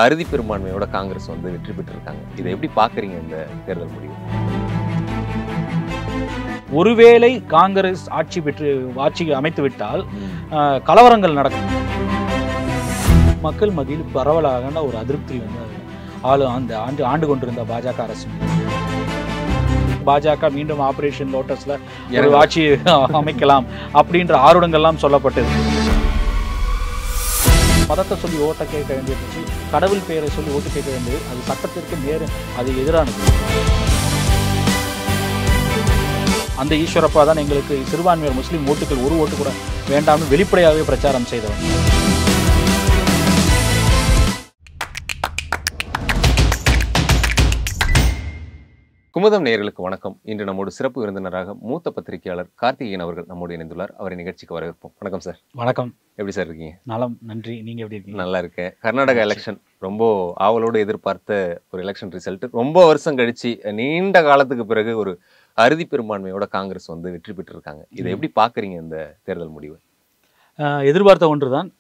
அறுதி பெரும்பான்மையோட காங்கிரஸ் வந்து வெற்றி பெற்றிருக்காங்க இதை எப்படி பாக்குறீங்க இந்த தேர்தல் முடிவு ஒருவேளை காங்கிரஸ் ஆட்சி பெற்று ஆட்சி அமைத்து விட்டால் ஆஹ், கலவரங்கள் நடக்கும் மக்கள் மத்தியில் பரவலாக ஒரு அதிருப்தி வந்து ஆளு அந்த ஆண்டு ஆண்டு கொண்டிருந்த பாஜக அரசு மீது. பாஜக மீண்டும் ஆபரேஷன் லோட்டஸ்ல ஒரு இறங்கலாம். ஆட்சி அமைக்கலாம் அப்படின்ற ஆர்வங்கள்லாம் சொல்லப்பட்டது மதத்தை சொல்லி ஓட்ட கேட்க வேண்டியிருந்துச்சு கடவுள் பெயரை சொல்லி ஓட்டு கேட்க வேண்டியது அது சட்டத்திற்கு நேர் அது எதிரானது அந்த ஈஸ்வரப்பா தான் எங்களுக்கு சிறுபான்மையர் முஸ்லீம் ஓட்டுகள் ஒரு ஓட்டு கூட வேண்டாம்னு வெளிப்படையாகவே பிரச்சாரம் செய்தவர் குமுதம் நேயர்களுக்கு வணக்கம் இன்று நம்மோடு சிறப்பு விருந்தினராக மூத்த பத்திரிகையாளர் கார்த்திகேயன் அவர்கள் நம்மோடு இணைந்துள்ளார் அவரை நிகழ்ச்சிக்கு வரவேற்போம் வணக்கம் சார் வணக்கம் எப்படி சார் இருக்கீங்க நலம் நன்றி நீங்க எப்படி இருக்கீங்க நல்லா இருக்கேன் கர்நாடகா எலெக்ஷன் ரொம்ப ஆவலோடு எதிர்பார்த்த ஒரு எலெக்ஷன் ரிசல்ட் ரொம்ப வருஷம் கழிச்சு நீண்ட காலத்துக்கு பிறகு ஒரு அறுதி பெரும்பான்மையோட காங்கிரஸ் வந்து வெற்றி பெற்றிருக்காங்க இதை ம். எப்படி பாக்குறீங்க இந்த தேர்தல் முடிவு ஆஹ் எதிர்பார்த்த ஒன்று தான்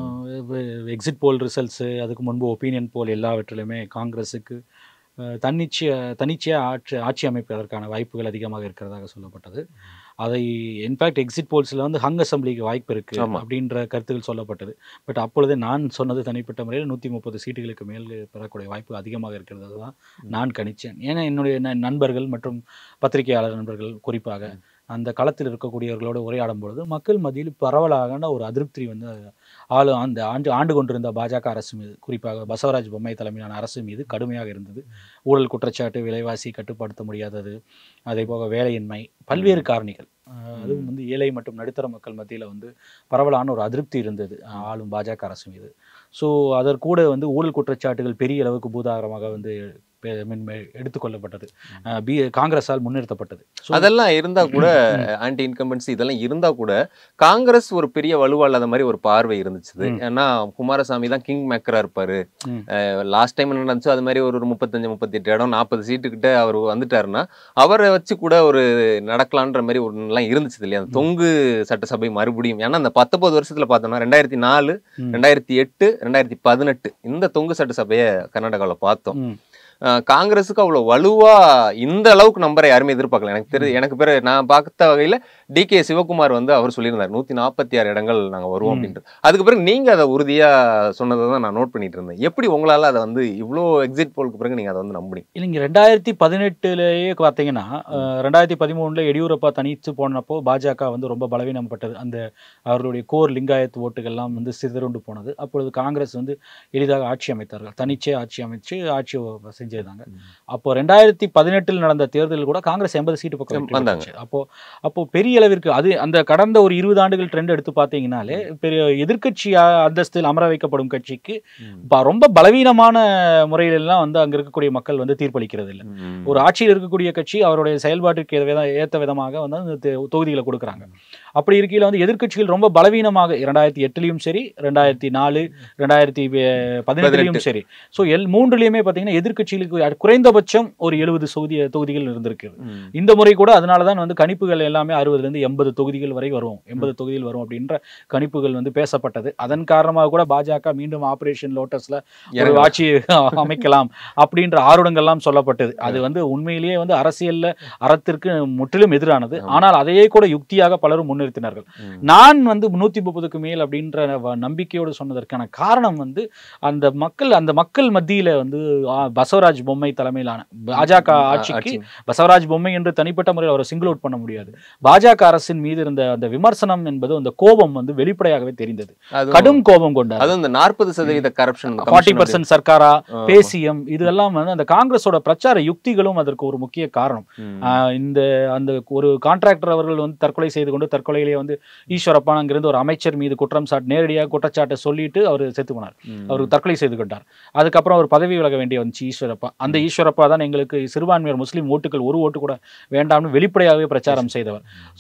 எக்ஸிட் போல் ரிசல்ட்ஸு அதுக்கு முன்பு ஒப்பீனியன் போல் எல்லாவற்றிலுமே காங்கிரஸுக்கு ஆஹ் தன்னிச்சைய தன்னிச்சையாக ஆட்சி ஆட்சி அமைப்பதற்கான வாய்ப்புகள் அதிகமாக இருக்கிறதாக சொல்லப்பட்டது அதை இன்ஃபேக்ட் எக்ஸிட் போல்ஸில் வந்து ஹங் அசம்பிளிக்கு வாய்ப்பு இருக்குது ஆமா. அப்படின்ற கருத்துக்கள் சொல்லப்பட்டது பட் அப்பொழுது நான் சொன்னது தனிப்பட்ட முறையில் நூற்றி முப்பது சீட்டுகளுக்கு மேல் பெறக்கூடிய வாய்ப்பு அதிகமாக இருக்கிறது தான் நான் கணிச்சேன் ஏன்னா என்னுடைய ந- நண்பர்கள் மற்றும் பத்திரிகையாளர் நண்பர்கள் குறிப்பாக அந்த களத்தில் இருக்கக்கூடியவர்களோடு உரையாடும் பொழுது மக்கள் மத்தியில் பரவலாக ஒரு அதிருப்தி வந்து ஆளு அந்த ஆண்டு ஆண்டு கொண்டிருந்த பாஜக அரசு மீது குறிப்பாக பசவராஜ் பொம்மை தலைமையிலான அரசு மீது கடுமையாக இருந்தது ஊழல் குற்றச்சாட்டு விலைவாசி கட்டுப்படுத்த முடியாதது அதே போக வேலையின்மை பல்வேறு காரணிகள் அஹ் அதுவும் வந்து ஏழை மற்றும் நடுத்தர மக்கள் மத்தியில் வந்து பரவலான ஒரு அதிருப்தி இருந்தது அஹ் ஆளும் பாஜக அரசு மீது ஸோ அதற்கூட வந்து ஊழல் குற்றச்சாட்டுகள் பெரிய அளவுக்கு பூதாகரமாக வந்து பெ- மின் மெ- எடுத்துக்கொள்ளப்பட்டது அஹ் பி காங்கிரஸால் முன்னிறுத்தப்பட்டது So, அதெல்லாம் இருந்தா கூட ஆன்டி இன்கம்பன்சி இதெல்லாம் இருந்தா கூட காங்கிரஸ் ஒரு பெரிய வலுவா இல்லாத மாதிரி ஒரு பார்வை இருந்துச்சு ம். ஏன்னா குமாரசாமி தான் கிங் மேக்கரா இருப்பாரு ம். லாஸ்ட் டைம் என்ன நடந்துச்சோ அது மாதிரி ஒரு ஒரு முப்பத்தஞ்சு முப்பத்தெட்டு இடம் நாற்பது சீட்டு கிட்ட அவர் வந்துட்டாருன்னா அவரை வச்சு கூட ஒரு நடக்கலான்ற மாதிரி ஒரு எல்லாம் இருந்துச்சு இல்லையா அந்த தொங்கு சட்டசபை மறுபடியும் ஏன்னா அந்த பத்தொன்பது வருஷத்துல பார்த்தோம்னா ரெண்டாயிரத்தி நாலு ம். ரெண்டாயிரத்தி எட்டு ரெண்டாயிரத்தி பதினெட்டு இந்த தொங்கு சட்டசபையை கர்நாடகாவில் பார்த்தோம் ம். அஹ் காங்கிரஸுக்கு அவ்வளவு வலுவா இந்த அளவுக்கு நம்பரை யாருமே எதிர்பார்க்கல எனக்கு தெரிஞ்சு எனக்கு பிறகு நான் பார்த்த வகையில டி கே சிவகுமார் வந்து அவர் சொல்லியிருந்தார் நூத்தி நாற்பத்தி ஆறு இடங்கள் நாங்க வருவோம் ம். அப்படின்ட்டு அதுக்கு பிறகு நீங்க அதை உறுதியா சொன்னதை தான் நான் நோட் பண்ணிட்டு இருந்தேன் எப்படி உங்களால அதை வந்து இவ்வளோ எக்ஸிட் போலுக்கு பிறகு நீங்க அதை வந்து நம்புனீங்க இல்லைங்க ரெண்டாயிரத்தி பதினெட்டுலேயே பார்த்தீங்கன்னா அஹ், ரெண்டாயிரத்தி பதிமூணுல எடியூரப்பா தனித்து போனப்போ பாஜக வந்து ரொம்ப பலவீனப்பட்டது அந்த அவர்களுடைய கோர் லிங்காயத் ஓட்டுகள்லாம் வந்து சிதறுண்டு போனது அப்பொழுது காங்கிரஸ் வந்து எளிதாக ஆட்சி அமைத்தார்கள் தனிச்சே ஆட்சி அமைச்சு ஆட்சி செஞ்சிருந்தாங்க அப்போ ரெண்டாயிரத்தி பதினெட்டில் நடந்த தேர்தலில் கூட காங்கிரஸ் எண்பது சீட்டு பக்கம் வெற்றி வந்தாங்க. பெற்றுச்சு. அப்போ அப்போ பெரிய அளவிற்கு அது அந்த கடந்த ஒரு இருபது ஆண்டுகள் ட்ரெண்ட் எடுத்து பார்த்தீங்கன்னாலே பெரிய எதிர்க்கட்சி அந்தஸ்தில் அமர வைக்கப்படும் கட்சிக்கு ப- ரொம்ப பலவீனமான முறையிலெல்லாம் வந்து அங்க இருக்கக்கூடிய மக்கள் வந்து தீர்ப்பளிக்கிறது இல்லை ஒரு ஆட்சியில் இருக்கக்கூடிய கட்சி அவருடைய செயல்பாட்டிற்கு ஏத வித- ஏத்த விதமாக வந்து அந்த தெ- தொகுதிகளை கொடுக்குறாங்க அப்படி இருக்கையில் வந்து எதிர்க்கட்சிகள் ரொம்ப பலவீனமாக இரண்டாயிரத்தி எட்டுலையும் சரி ரெண்டாயிரத்தி நாலு ரெண்டாயிரத்தி பதினெட்டுலையும் சரி ஸோ எல் மூன்றுலையுமே பார்த்தீங்கன்னா எதிர்க்கட்சிகளுக்கு அ- குறைந்தபட்சம் ஒரு எழுபது தொகுதி தொகுதிகள் இருந்திருக்கு இந்த முறை கூட அதனால தான் வந்து கணிப்புகள் எல்லாமே அறுபதுலேருந்து எண்பது தொகுதிகள் வரை வரும் எண்பது தொகுதிகள் வரும் அப்படின்ற கணிப்புகள் வந்து பேசப்பட்டது அதன் காரணமாக கூட பாஜக மீண்டும் ஆபரேஷன் லோட்டஸ்ல ஒரு ஆட்சி அமைக்கலாம் அப்படின்ற ஆர்வங்கள்லாம் சொல்லப்பட்டது அது வந்து உண்மையிலேயே வந்து அரசியல்ல அறத்திற்கு முற்றிலும் எதிரானது ஆமா. ஆனால் அதையே கூட யுக்தியாக பலரும் முன்னிறுத்தினார்கள் நான் வந்து நூத்தி முப்பதுக்கு மேல் அப்படின்ற வ- நம்பிக்கையோடு சொன்னதற்கான காரணம் வந்து அந்த மக்கள் அந்த மக்கள் மத்தியில வந்து ஆ, பசவராஜ் பொம்மை தலைமையிலான பாஜக ஆட்சிக்கு பசவராஜ் பொம்மை என்று தனிப்பட்ட முறையில் அவரை சிங்கிள் அவுட் பண்ண முடியாது பாஜக அரசின் மீது இருந்த அந்த விமர்சனம் என்பது அந்த கோபம் வந்து வெளிப்படையாகவே தெரிந்தது கடும் கோபம் கொண்டார் அதுவும் இந்த நாற்பது சதவீத கரப்ஷன் ஃபார்ட்டி பர்சன்ட் சர்க்காரா பேசியம் இதெல்லாம் வந்து அந்த காங்கிரஸோட பிரச்சார யுக்திகளும் அதற்கு ஒரு முக்கிய காரணம் ஆஹ் இந்த அந்த ஒரு கான்ட்ராக்டர் அவர்கள் வந்து தற்கொலை செய்து கொண்டு தற்கொலையிலேயே வந்து ஈஸ்வரப்பா அங்கிருந்து ஒரு அமைச்சர் மீது குற்றம் சாட்டு நேரடியாக குற்றச்சாட்டை சொல்லிட்டு அவர் செத்து போனார் அவர் தற்கொலை செய்து கொண்டார் அதுக்கப்புறம் அவர் பதவி விலக வேண்டிய வந்துச்சு ஈஸ்வரப்பா அந்த ஈஸ்வரப்பா தான் எங்களுக்கு சிறுபான்மையர் முஸ்லீம் ஓட்டுகள் ஒரு ஓட்டு கூட வேண்டாம்னு வெளிப்படையாகவே பிரச்சாரம் செய்தவர் ஸோ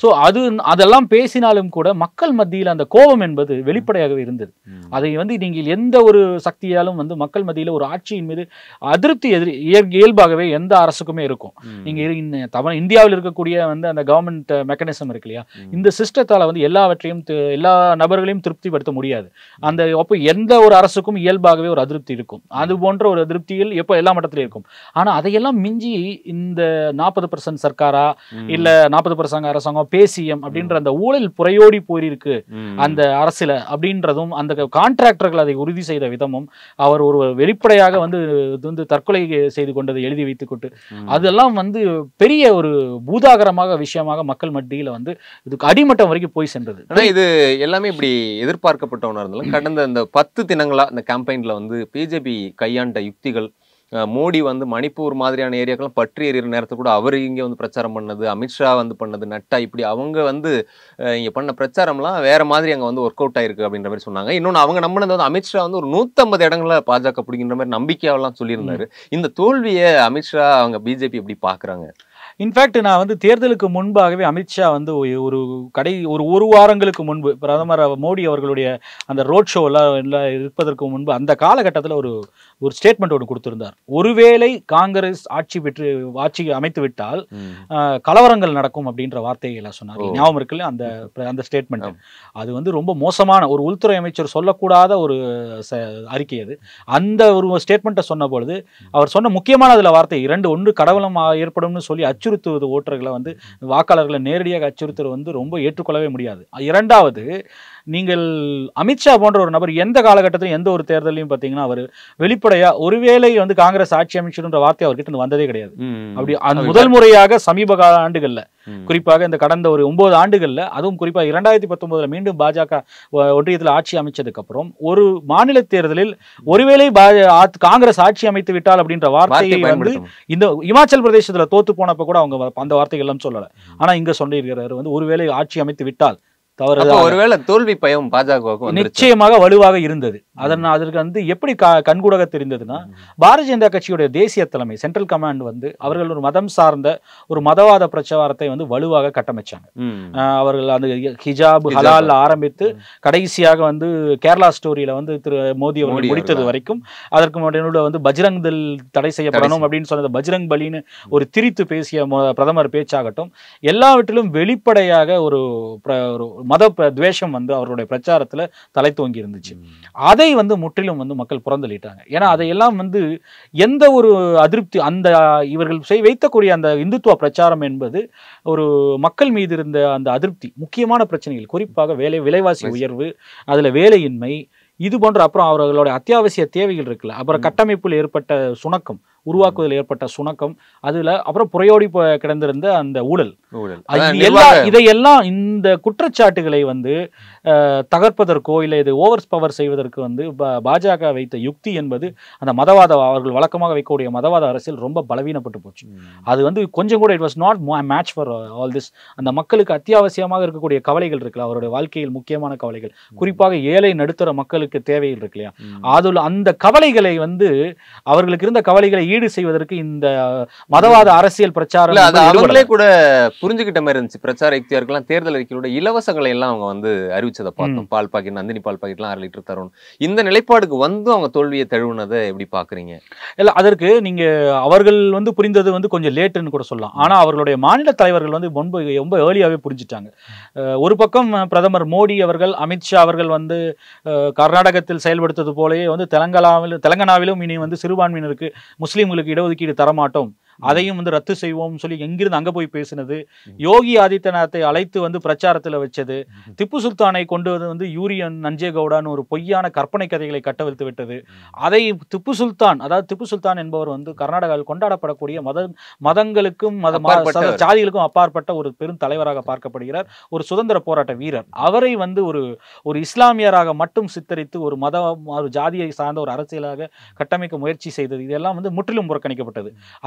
அது அதெல்லாம் பேசினாலும் கூட மக்கள் மத்தியில் அந்த கோபம் என்பது வெளிப்படையாகவே இருந்தது ம். அதை வந்து நீங்கள் எந்த ஒரு சக்தியாலும் வந்து மக்கள் மத்தியில் ஒரு ஆட்சியின் மீது அதிருப்தி எதிர் இயற்- இயல்பாகவே எந்த அரசுக்குமே இருக்கும் ம். நீங்க இரு- இந்த தமிழ் இந்தியாவில் இருக்கக்கூடிய வந்து அந்த கவர்மெண்ட் மெக்கானிசம் இருக்கு இல்லையா ம். இந்த சிஸ்டத்தால வந்து எல்லாவற்றையும் தி- எல்லா நபர்களையும் திருப்திப்படுத்த முடியாது அந்த அப்போ எந்த ஒரு அரசுக்கும் இயல்பாகவே ஒரு அதிருப்தி இருக்கும் அது போன்ற ஒரு அதிருப்தியில் எப்போ எல்லா மட்டத்திலும் இருக்கும் ஆனா அதையெல்லாம் மிஞ்சி இந்த நாற்பது பர்சன்ட் சர்க்காரா ம். இல்ல நாற்பது பர்சன்ட் அரசாங்கம் பேசியம் அப்படின்ற அந்த ஊழல் புறையோடி போயிருக்கு ம். அந்த அரசுல அப்படின்றதும் அந்த கான்ட்ராக்டர்கள் அதை உறுதி செய்த விதமும் அவர் ஒரு வெளிப்படையாக வந்து இது வந்து தற்கொலை செய்து கொண்டதை எழுதி வைத்துக்கொண்டு ம். அதெல்லாம் வந்து பெரிய ஒரு பூதாகரமாக விஷயமாக மக்கள் மத்தியில வந்து இதுக்கு அடிமட்டம் வரைக்கும் போய் சென்றது ஆனா இது எல்லாமே இப்படி எதிர்பார்க்கப்பட்ட ஒன்றா இருந்தாலும் கடந்த இந்த பத்து தினங்களா இந்த கேம்பெயின்ல வந்து பிஜேபி கையாண்ட யுக்திகள் அஹ், மோடி வந்து மணிப்பூர் மாதிரியான ஏரியாக்கெல்லாம் பற்றி எறிகிற நேரத்தில் கூட அவர் இங்கே வந்து பிரச்சாரம் பண்ணது அமித்ஷா வந்து பண்ணது நட்டா இப்படி அவங்க வந்து அஹ், இங்க பண்ண பிரச்சாரம்லாம் வேற மாதிரி அங்க வந்து ஒர்க் அவுட் ஆயிருக்கு அப்படின்ற மாதிரி சொன்னாங்க இன்னொன்று அவங்க நம்பினது வந்து அமித்ஷா வந்து ஒரு நூற்றம்பது இடங்கள பாஜக பிடிக்கின்ற மாதிரி நம்பிக்கையாவெல்லாம் சொல்லியிருந்தாரு இந்த தோல்வியை அமித்ஷா அவங்க பிஜேபி எப்படி பாக்குறாங்க இன்ஃபேக்ட் நான் வந்து தேர்தலுக்கு முன்பாகவே அமித்ஷா வந்து ஒரு- ஒரு கடை ஒரு ஒரு வாரங்களுக்கு முன்பு பிரதமர் மோடி அவர்களுடைய அந்த ரோட் ஷோ எல்லாம் எல்லாம் இருப்பதற்கு முன்பு அந்த காலகட்டத்தில் ஒரு ஒரு ஸ்டேட்மெண்ட் ஒன்று கொடுத்திருந்தார் ஒருவேளை காங்கிரஸ் ஆட்சி பெற்று ஆட்சி அமைத்து விட்டால் ம். ஆஹ், கலவரங்கள் நடக்கும் அப்படின்ற வார்த்தைகளை சொன்னார் ஓ. ஞாபகம் இருக்குல்ல அந்த அந்த ஸ்டேட்மெண்ட் ஆம். அது வந்து ரொம்ப மோசமான ஒரு உள்துறை அமைச்சர் சொல்லக்கூடாத ஒரு ச- அறிக்கை அது அந்த ஒரு ஸ்டேட்மெண்ட்டை சொன்ன பொழுது அவர் சொன்ன முக்கியமான அதுல வார்த்தை இரண்டு ஒன்று கடவுளம் ஆ- ஏற்படும்னு சொல்லி அச்சுறுத்துவது ஓட்டர்களை வந்து வாக்காளர்களை நேரடியாக அச்சுறுத்துறது வந்து ரொம்ப ஏற்றுக்கொள்ளவே முடியாது இரண்டாவது நீங்கள் அமித்ஷா போன்ற ஒரு நபர் எந்த காலகட்டத்திலும் எந்த ஒரு தேர்தலையும் பார்த்தீங்கன்னா அவர் வெளிப்படையா ஒருவேளை வந்து காங்கிரஸ் ஆட்சி அமைச்சருன்ற வார்த்தை அவர்கிட்ட இருந்து வந்ததே கிடையாது ம். அப்படி அந்த அது முதல் முறையாக சமீப கால ஆண்டுகள்ல ம். குறிப்பாக இந்த கடந்த ஒரு ஒன்பது ஆண்டுகள்ல அதுவும் குறிப்பா இரண்டாயிரத்தி பத்தொன்பதுல மீண்டும் பாஜக ஒ- ஒன்றியத்தில் ஆட்சி அமைச்சதுக்கு அப்புறம் ஒரு மாநில தேர்தலில் ஒருவேளை பா- ஆ- காங்கிரஸ் ஆட்சி அமைத்து விட்டால் அப்படின்ற வார்த்தை வார்த்தையை வந்து பயன்படுத்தணும் இந்த இமாச்சல் பிரதேசத்துல தோத்து போனப்ப கூட அவங்க வ- அந்த வார்த்தைகள் எல்லாம் சொல்லல ஆனா இங்க சொல்லியிருக்கிறாரு வந்து ஒருவேளை ஆட்சி அமைத்து விட்டால் தவறு அப்போ ஒருவேளை தோல்வி பயம் பாஜகவுக்கு வந்துருச்சு நிச்சயமாக வலுவாக இருந்தது அதன் அதற்கு வந்து எப்படி க- கண்கூடாக தெரிந்ததுன்னா பாரதிய ஜனதா கட்சியுடைய தேசிய தலைமை சென்ட்ரல் கமாண்ட் வந்து அவர்கள் ஒரு மதம் சார்ந்த ஒரு மதவாத பிரச்சாரத்தை வந்து வலுவாக கட்டமைச்சாங்க ம். ஆஹ் அவர்கள் அந்த ஹிஜாப் ஹிஜாப். ஹலால் ஆரம்பித்து ம். கடைசியாக வந்து கேரளா ஸ்டோரியில வந்து திரு மோடி அவர்கள் மோடி முடித்தது அவர்களா? வரைக்கும் அதற்கு முன்னாடி வந்து பஜ்ரங் தள் தடை செய்யப்படணும் தடை அப்படின்னு சொன்னது பஜ்ரங் பலின்னு ஒரு திரித்து பேசிய மொ- பிரதமர் பேச்சாகட்டும் எல்லாவற்றிலும் வெளிப்படையாக ஒரு பிர- ஒரு மத ப- துவேஷம் வந்து அவருடைய பிரச்சாரத்துல தலை தோங்கி இருந்துச்சு அதை வந்து முற்றிலும் வந்து மக்கள் புறந்தள்ளிட்டாங்க ஏன்னா அதையெல்லாம் வந்து எந்த ஒரு அதிருப்தி அந்த இவர்கள் செய் வைத்தக்கூடிய அந்த இந்துத்துவ பிரச்சாரம் என்பது ஒரு மக்கள் மீது இருந்த அந்த அதிருப்தி முக்கியமான பிரச்சனைகள் குறிப்பாக வேலை விலைவாசி Yes. உயர்வு அதுல வேலையின்மை இது போன்ற அப்புறம் அவர்களோட அத்தியாவசிய தேவைகள் இருக்குல்ல அப்புறம் ம். கட்டமைப்பில் ஏற்பட்ட சுணக்கம் உருவாக்குவதில் ஏற்பட்ட சுணக்கம் அதுல அப்புறம் புறையோடி போ- கிடந்திருந்த அந்த ஊழல் ஊழல். அது அதான் இது எல்லா நிர்வாக- இதையெல்லாம் இந்த குற்றச்சாட்டுகளை வந்து அஹ், தகர்ப்பதற்கோ இல்லை இது ஓவர் பவர் செய்வதற்கு வந்து பா- பாஜக வைத்த யுக்தி என்பது அந்த மதவாத அவர்கள் வழக்கமாக வைக்கக்கூடிய மதவாத அரசியல் ரொம்ப பலவீனப்பட்டு போச்சு ம். அது வந்து கொஞ்சம் கூட it was not match for all this அந்த மக்களுக்கு அத்தியாவசியமாக இருக்கக்கூடிய கவலைகள் இருக்குல்ல அவருடைய வாழ்க்கையில் முக்கியமான கவலைகள் குறிப்பாக ஏழை நடுத்தர மக்களுக்கு தேவைகள் இருக்கு இல்லையா ம். அதுல அந்த கவலைகளை வந்து அவர்களுக்கு இருந்த கவலைகளை ஈடு செய்வதற்கு இந்த மதவாத அரசியல் பிரச்சாரம் இல்ல அது என்பது அவங்களே ஈடுபடல. கூட புரிஞ்சுக்கிட்ட மாதிரி இருந்துச்சு பிரச்சார யுக்தியாருக்கெல்லாம் தேர்தல் அறிக்கையோட இலவசங்களை எல்லாம் அவங்க வந்து அறிவிச்சதை பார்த்தோம் பால் பாக்கெட் நந்தினி பால் பாக்கெட்லாம் அரை லிட்டர் தரும் இந்த நிலைப்பாடுக்கு வந்தும் அவங்க தோல்வியை தழுவுனதை எப்படி பாக்குறீங்க இல்ல அதற்கு நீங்க அவர்கள் வந்து புரிந்தது வந்து கொஞ்சம் லேட்டுன்னு கூட சொல்லலாம் ஆனா அவர்களுடைய மாநில தலைவர்கள் வந்து முன்பு ரொம்ப ஏர்லியாவே புரிஞ்சுட்டாங்க அஹ் ஒரு பக்கம் அஹ், பிரதமர் மோடி அவர்கள் அமித்ஷா அவர்கள் வந்து அஹ், கர்நாடகத்தில் செயல்படுத்தது போலவே வந்து தெலங்கானாவில் தெலங்கானாவிலும் இனி வந்து சிறுபான்மையினருக்கு முஸ்லீம்களுக்கு இடஒதுக்கீடு தரமாட்டோம் அதையும் வந்து ரத்து செய்வோம்னு சொல்லி எங்கிருந்து அங்க போய் பேசினது யோகி ஆதித்யநாத்தை அழைத்து வந்து பிரச்சாரத்துல வச்சது திப்பு சுல்தானை கொண்டு வந்து வந்து யூரியன் நஞ்சேகவுடான்னு ஒரு பொய்யான கற்பனை கதைகளை கட்டவிழ்த்து விட்டது அதை திப்பு சுல்தான் அதாவது திப்பு சுல்தான் என்பவர் வந்து கர்நாடகாவில் கொண்டாடப்படக்கூடிய மத மதங்களுக்கும் மத ம- அப்பாற்பட்டவர். ச- ஜாதிகளுக்கும் அப்பாற்பட்ட ஒரு பெரும் தலைவராக பார்க்கப்படுகிறார் ஒரு சுதந்திர போராட்ட வீரர் அவரை வந்து ஒரு ஒரு இஸ்லாமியராக மட்டும் சித்தரித்து ஒரு மத ஒரு ஜாதியை சார்ந்த ஒரு அரசியலாக கட்டமைக்க முயற்சி செய்தது இதெல்லாம் வந்து முற்றிலும் புறக்கணிக்கப்பட்டது அது எங்க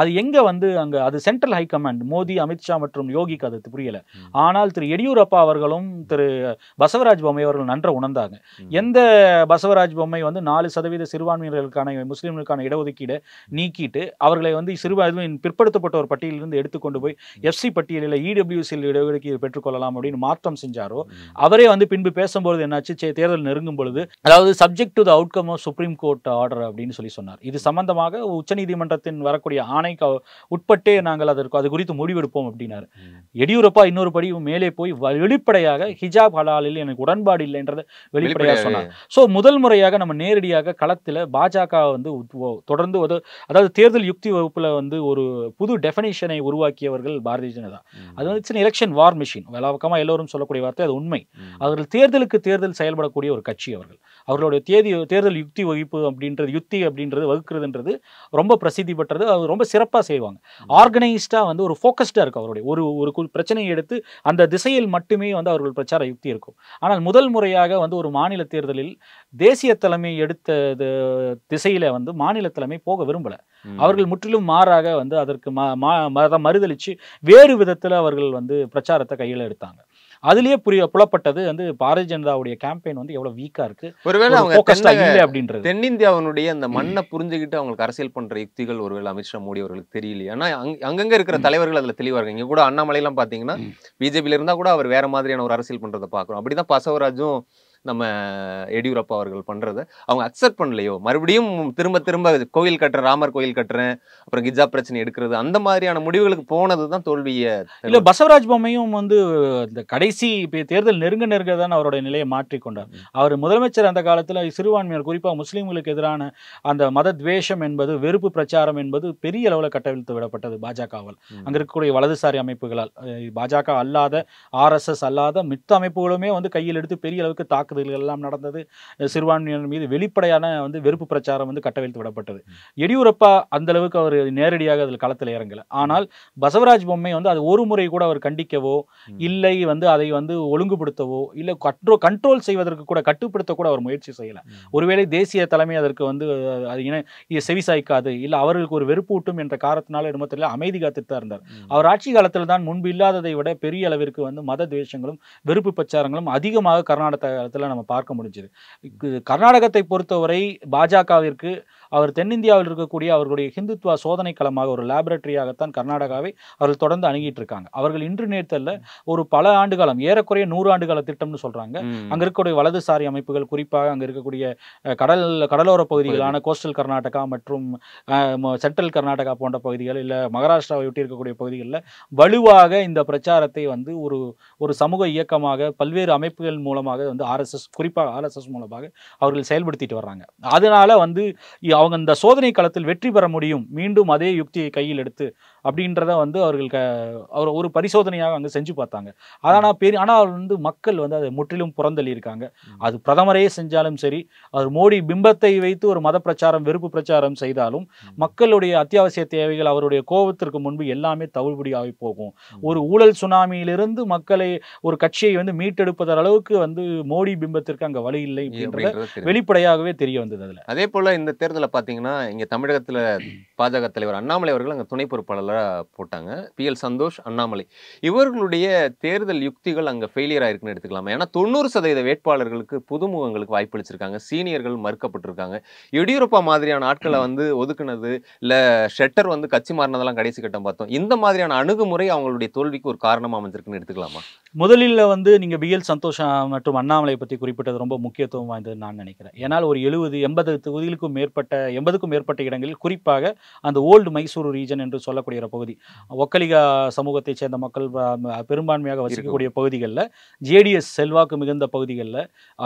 வந்து அங்க அது சென்ட்ரல் ஹைகமாண்ட் மோடி அமித்ஷா மற்றும் யோகிக்கு அது புரியல ம். ஆனால் திரு எடியூரப்பா அவர்களும் திரு பசவராஜ் பொம்மை அவர்கள் நன்ற உணர்ந்தாங்க ம். எந்த பசவராஜ் பொம்மை வந்து நாலு சதவீத சிறுபான்மையினருக்கான முஸ்லிம்களுக்கான இடஒதுக்கீடை நீக்கிட்டு அவர்களை வந்து சிறுபா இதுவும் பிற்படுத்தப்பட்ட ஒரு பட்டியலிருந்து எடுத்துக்கொண்டு போய் எஃப்சி பட்டியலில் இடபிள்யூசியில் இடஒதுக்கீடு பெற்றுக்கொள்ளலாம் அப்படின்னு மாற்றம் செஞ்சாரோ அவரே வந்து பின்பு பேசும்போது என்னாச்சு சே- தேர்தல் நெருங்கும் பொழுது அதாவது subject to the outcome of supreme court order அப்படின்னு சொல்லி சொன்னார் இது சம்பந்தமாக உச்சநீதிமன்றத்தின் வரக்கூடிய ஆணைக்கு உட்பட்டே நாங்கள் அதற்கு அது குறித்து முடிவெடுப்போம் அப்படின்னாரு எடியூரப்பா இன்னொரு படி மேலே போய் வ- வெளிப்படையாக ஹிஜாப் ஹலாலில் எனக்கு உடன்பாடு இல்லைன்றதை வெளிப்படையாக சொன்னார் ஸோ முதல் முறையாக நம்ம நேரடியாக களத்தில் பாஜக வந்து உத்- ஒ- தொடர்ந்து ஒரு அதாவது தேர்தல் யுக்தி வகுப்பில் வந்து ஒரு புது டெஃபனிஷனை உருவாக்கியவர்கள் பாரதிய ஜனதா அது வந்து சின்ன எலெக்ஷன் வார் மிஷின் வழக்கமாக எல்லோரும் சொல்லக்கூடிய வார்த்தை அது உண்மை அவர்கள் தேர்தலுக்கு தேர்தல் செயல்படக்கூடிய ஒரு கட்சி அவர்கள் அவர்களுடைய தேதி தேர்தல் யுக்தி வகுப்பு அப்படின்றது யுக்தி அப்படின்றது வகுக்கிறதுன்றது ரொம்ப பிரசித்தி பெற்றது அது ரொம்ப சிறப்பாக செய்வாங்க ஆர்கனைஸ்டாக வந்து ஒரு ஃபோக்கஸ்டாக இருக்கும் அவருடைய ஒரு ஒரு கு- பிரச்சனையை எடுத்து அந்த திசையில் மட்டுமே வந்து அவர்கள் பிரச்சார யுக்தி இருக்கும் ஆனால் முதல் முறையாக வந்து ஒரு மாநில தேர்தலில் தேசிய தலைமை எடுத்த த- திசையில வந்து மாநில தலைமை போக விரும்பல அவர்கள் முற்றிலும் மாறாக வந்து அதற்கு ம- ம- ம- மறுதளிச்சு வேறு விதத்தில் அவர்கள் வந்து பிரச்சாரத்தை கையில் எடுத்தாங்க அதுலயே புரிய புலப்பட்டது வந்து பாரதிய ஜனதாவுடைய கேம்பெயின் வந்து எவ்வளவு வீக்கா இருக்கு ஒருவேளை அவங்க ஃபோக்கஸ்டா தென்ன- இல்லை அப்படின்றது தென்னிந்தியாவினுடைய அந்த மண்ணை புரிஞ்சுக்கிட்டு அவங்களுக்கு அரசியல் பண்ற யுக்திகள் ஒருவேளை அமித்ஷா மோடி அவர்களுக்கு தெரியலையே ஆனா அங்க- அங்கங்க இருக்கிற தலைவர்கள் அதுல தெளிவா இருக்காங்க இங்க கூட அண்ணாமலை எல்லாம் பாத்தீங்கன்னா பிஜேபியில இருந்தா கூட அவர் வேற மாதிரியான ஒரு அரசியல் பண்றதை பாக்குறோம் அப்படிதான் பசவராஜும் நம்ம எடியூரப்பா அவர்கள் பண்றதை அவங்க அக்செப்ட் பண்ணலையோ மறுபடியும் திரும்ப திரும்ப கோயில் கட்டுறேன் ராமர் கோயில் கட்டுறேன் அப்புறம் கிஜா பிரச்சனை எடுக்கிறது அந்த மாதிரியான முடிவுகளுக்கு போனதுதான் தோல்வியை இல்ல பசவராஜ் பொம்மையும் வந்து இந்த கடைசி இப்ப தேர்தல் நெருங்க நெருங்க தான் அவருடைய நிலையை மாற்றிக்கொண்டார் அவர் முதலமைச்சர் அந்த காலத்துல சிறுபான்மையினர் குறிப்பா முஸ்லீம்களுக்கு எதிரான அந்த மத துவேஷம் என்பது வெறுப்பு பிரச்சாரம் என்பது பெரிய அளவில் கட்டவிழ்த்து விடப்பட்டது பாஜகவால் ம். அங்க இருக்கக்கூடிய வலதுசாரி அமைப்புகளால் அஹ் பாஜக அல்லாத ஆர்எஸ்எஸ் அல்லாத மித்த அமைப்புகளுமே வந்து கையில் எடுத்து பெரிய அளவுக்கு தாக்குதல்கள் எல்லாம் நடந்தது அஹ் சிறுபான்மையினர் மீது வெளிப்படையான வந்து வெறுப்பு பிரச்சாரம் வந்து கட்டவிழ்த்து விடப்பட்டது எடியூரப்பா அந்த அளவுக்கு அவர் நேரடியாக அதில் களத்தில் இறங்கல ஆனால் பசவராஜ் பொம்மை வந்து அது ஒரு முறை கூட அவர் கண்டிக்கவோ ம். இல்லை வந்து அதை வந்து ஒழுங்குபடுத்தவோ இல்லை கண்ட்ரோ கண்ட்ரோல் செய்வதற்கு கூட கட்டுப்படுத்த கூட அவர் முயற்சி செய்யல ஒருவேளை தேசிய தலைமை அதற்கு வந்து அஹ், அது இன இது செவிசாய்க்காது இல்லை அவர்களுக்கு ஒரு வெறுப்பு ஊட்டும் என்ற காரணத்தினால என்னமோ தெரியல அமைதி காத்துட்டு தான் இருந்தார் அவர் ஆட்சி காலத்தில் தான் முன்பு இல்லாததை விட பெரிய அளவிற்கு வந்து மத துவேஷங்களும் வெறுப்பு பிரச்சாரங்களும் அதிகமாக கர்நாடகத்தில் நம்ம பார்க்க முடிஞ்சது கர்நாடகத்தை பொறுத்தவரை பாஜகவிற்கு அவர் தென்னிந்தியாவில் இருக்கக்கூடிய அவர்களுடைய ஹிந்துத்வா சோதனை களமாக ஒரு லேபரட்டரியாகத்தான் கர்நாடகாவை அவர்கள் தொடர்ந்து அணுகிட்டு இருக்காங்க அவர்கள் இன்று நேர்த்தல்ல ஒரு பல ஆண்டு காலம் ஏறக்குறைய நூறு ஆண்டு கால திட்டம்னு சொல்றாங்க ம். அங்க இருக்கக்கூடிய வலதுசாரி அமைப்புகள் குறிப்பாக அங்க இருக்கக்கூடிய அஹ், கடல் கடலோர பகுதிகளான கோஸ்டல் கர்நாடகா மற்றும் அஹ், ம- சென்ட்ரல் கர்நாடகா போன்ற பகுதிகள் இல்ல மகாராஷ்டிராவை ஒட்டி இருக்கக்கூடிய பகுதிகளில் வலுவாக இந்த பிரச்சாரத்தை வந்து ஒரு ஒரு சமூக இயக்கமாக பல்வேறு அமைப்புகள் மூலமாக வந்து ஆர்எஸ்எஸ் குறிப்பாக ஆர்எஸ்எஸ் மூலமாக அவர்கள் செயல்படுத்திட்டு வர்றாங்க அதனால வந்து இ- அவங்க இந்த சோதனை களத்தில் வெற்றி பெற முடியும் மீண்டும் அதே யுக்தியை கையில் எடுத்து அப்படின்றத வந்து அவர்கள் க அவர் ஒரு பரிசோதனையாக அங்கே செஞ்சு பார்த்தாங்க ஆனால் பெரிய ஆனால் வந்து மக்கள் வந்து அதை முற்றிலும் புறந்தள்ளி இருக்காங்க அது பிரதமரே செஞ்சாலும் சரி அவர் மோடி பிம்பத்தை வைத்து ஒரு மத பிரச்சாரம் வெறுப்பு பிரச்சாரம் செய்தாலும் மக்களுடைய அத்தியாவசிய தேவைகள் அவருடைய கோபத்திற்கு முன்பு எல்லாமே தவிடுபடியாகி போகும் ஒரு ஊழல் சுனாமியிலிருந்து மக்களை ஒரு கட்சியை வந்து மீட்டெடுப்பதன் அளவுக்கு வந்து மோடி பிம்பத்திற்கு அங்க வழி இல்லை அப்படின்றத அப்படின்றது தெரியும். வெளிப்படையாகவே தெரிய வந்தது அதுல அதே போல இந்த தேர்தலை பாத்தீங்கன்னா இங்க தமிழகத்துல பாஜக தலைவர் அண்ணாமலை அவர்கள் அங்க துணை பொறுப்பாளரா போட்டாங்க பி எல் சந்தோஷ் அண்ணாமலை இவர்களுடைய தேர்தல் யுக்திகள் அங்க ஃபெயிலியர் ஆயிருக்குன்னு எடுத்துக்கலாமா ஏன்னா தொண்ணூறு சதவீத வேட்பாளர்களுக்கு புதுமுகங்களுக்கு வாய்ப்பளிச்சிருக்காங்க சீனியர்கள் மறுக்கப்பட்டிருக்காங்க எடியூரப்பா மாதிரியான ஆட்களை வந்து ஒதுக்குனது இல்ல ஷெட்டர் வந்து கட்சி மாறினதெல்லாம் கடைசி கட்டம் பார்த்தோம் இந்த மாதிரியான அணுகுமுறை அவங்களுடைய தோல்விக்கு ஒரு காரணமா அமைஞ்சிருக்குன்னு எடுத்துக்கலாமா முதலில் வந்து நீங்க பிஎல் சந்தோஷ் மற்றும் அண்ணாமலை பத்தி குறிப்பிட்டது ரொம்ப முக்கியத்துவம் வாய்ந்தது நான் நினைக்கிறேன் ஏன்னால் ஒரு எழுபது எண்பது தொகுதிகளுக்கும் மேற்பட்ட எண்பதுக்கும் மேற்பட்ட இடங்களில் குறிப்பாக அந்த ஓல்டு மைசூர் ரீஜன் என்று சொல்லக்கூடிய ஒரு பகுதி ஒக்கலிகா சமூகத்தைச் சேர்ந்த மக்கள் ப- பெரும்பான்மையாக வசிக்கக்கூடிய பகுதிகளில் ஜேடிஎஸ் செல்வாக்கு மிகுந்த பகுதிகளில்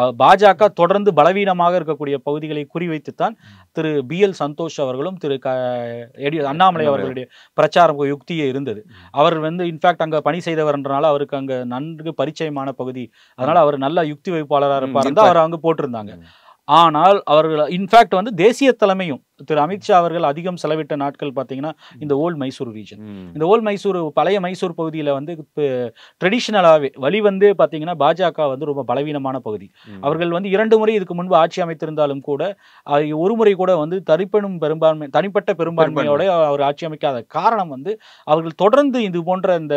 பாஜக தொடர்ந்து பலவீனமாக இருக்கக்கூடிய பகுதிகளை குறிவைத்துத்தான் திரு பிஎல் சந்தோஷ் அவர்களும் திரு க எடி அண்ணாமலை அவர்களுடைய பிரச்சாரம் யுக்தியே இருந்தது அவர் வந்து இன்ஃபேக்ட் அங்க பணி செய்தவர்ன்றனால அவருக்கு அங்க நன்கு பரிச்சயமான பகுதி அதனால அவர் நல்ல யுக்தி வைப்பாளராக ம், இருப்பார் இருப்பார். அவர் அங்க போட்டிருந்தாங்க ம். ஆனால் அவர்கள் இன்ஃபேக்ட் வந்து தேசிய தலைமையும் திரு அமித்ஷா அவர்கள் அதிகம் செலவிட்ட நாட்கள் பார்த்தீங்கன்னா இந்த ஓல்ட் மைசூர் ரீஜன் ம். இந்த ஓல்ட் மைசூர் பழைய மைசூர் பகுதியில் வந்து ட்ரெடிஷ்னலாகவே வழி வந்து பார்த்தீங்கன்னா பாஜக வந்து ரொம்ப பலவீனமான பகுதி ம். அவர்கள் வந்து இரண்டு முறை இதுக்கு முன்பு ஆட்சி அமைத்திருந்தாலும் கூட அது ஒரு முறை கூட வந்து தனிப்பெரும் பெரும்பான்மை தனிப்பட்ட பெரும்பான்மையோட அவர் ஆட்சி அமைக்காத காரணம் வந்து அவர்கள் தொடர்ந்து இது போன்ற இந்த